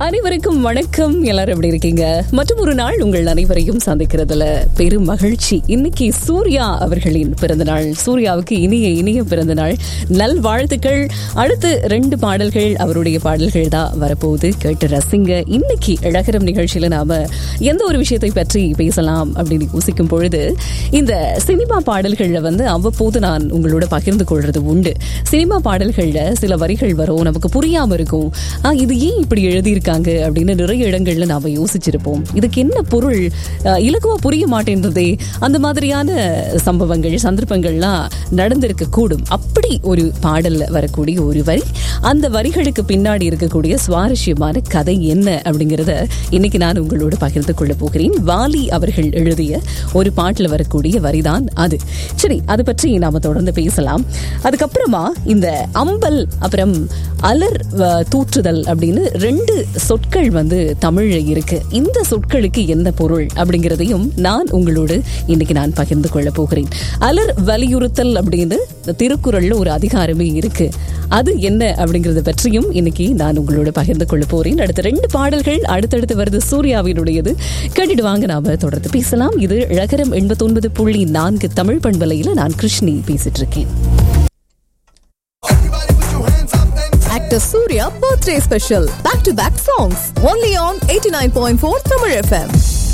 அனைவருக்கும் வணக்கம் எல்லாரும் எப்படி இருக்கீங்க மற்றும் ஒரு நாள் உங்கள் அனைவரையும் சந்திக்கிறதுல பெரும் மகிழ்ச்சி இன்னைக்கு சூர்யா அவர்களின் பிறந்த நாள் சூர்யாவுக்கு இனிய இனிய பிறந்த நாள் நல் வாழ்த்துக்கள் அடுத்து ரெண்டு பாடல்கள் அவருடைய பாடல்கள் தான் வரப்போகுது கேட்டு ரசிங்க இன்னைக்கு இழகரம் நிகழ்ச்சியில நாம எந்த ஒரு விஷயத்தை பற்றி பேசலாம் அப்படின்னு யோசிக்கும் பொழுது இந்த சினிமா பாடல்கள்ல வந்து அவ்வப்போது நான் உங்களோட பகிர்ந்து கொள்றது உண்டு சினிமா பாடல்கள்ல சில வரிகள் வரும் நமக்கு புரியாம இருக்கும் ஆ, இது ஏன் இப்படி எழுதியிருக்காங்க அப்படின்னு நிறைய இடங்கள்ல நாம யோசிச்சிருப்போம் இதுக்கு என்ன பொருள் ஆ, இலகுவா புரிய மாட்டேன்றதே அந்த மாதிரியான சம்பவங்கள் சந்தர்ப்பங்கள்லாம் நடந்திருக்க கூடும் அப்படி ஒரு பாடல்ல வரக்கூடிய ஒரு வரி அந்த வரிகளுக்கு பின்னாடி இருக்கக்கூடிய சுவாரஸ்யமான கதை என்ன அப்படிங்கறத இன்னைக்கு நான் உங்களோட பகிர்ந்து கொள்ள போகிறேன் வாலி அவர்கள் எழுதிய ஒரு பாட்டுல வரக்கூடிய வரிதான் அது சரி அதை பற்றி நாம தொடர்ந்து பேசலாம் அதுக்கப்புறமா இந்த அம்பல் அப்புறம் அலர் வ- தூற்றுதல் அப்படின்னு ரெண்டு சொற்கள் வந்து தமிழ்ல இருக்கு இந்த சொற்களுக்கு என்ன பொருள் அப்படிங்கிறதையும் நான் உங்களோடு இன்னைக்கு நான் பகிர்ந்து கொள்ள போகிறேன் அலர் வலியுறுத்தல் அப்படின்னு இந்த திருக்குறள்ல ஒரு அதிகாரமே இருக்கு அது என்ன அப்படிங்கறத பற்றியும் இன்னைக்கு நான் உங்களோட பகிர்ந்து கொள்ள போறேன் அடுத்த ரெண்டு பாடல்கள் அடுத்தடுத்து வருது சூர்யாவினுடையது கேட்டுட்டு வாங்க நாம தொடர்ந்து பேசலாம் இது இழகரம் எண்பத்தொன்பது புள்ளி நான்கு தமிழ் பண்பலையில நான் கிருஷ்ணி பேசிட்டு இருக்கேன் Actor Surya birthday special. Back to back songs. Only on 89.4 Tamil FM.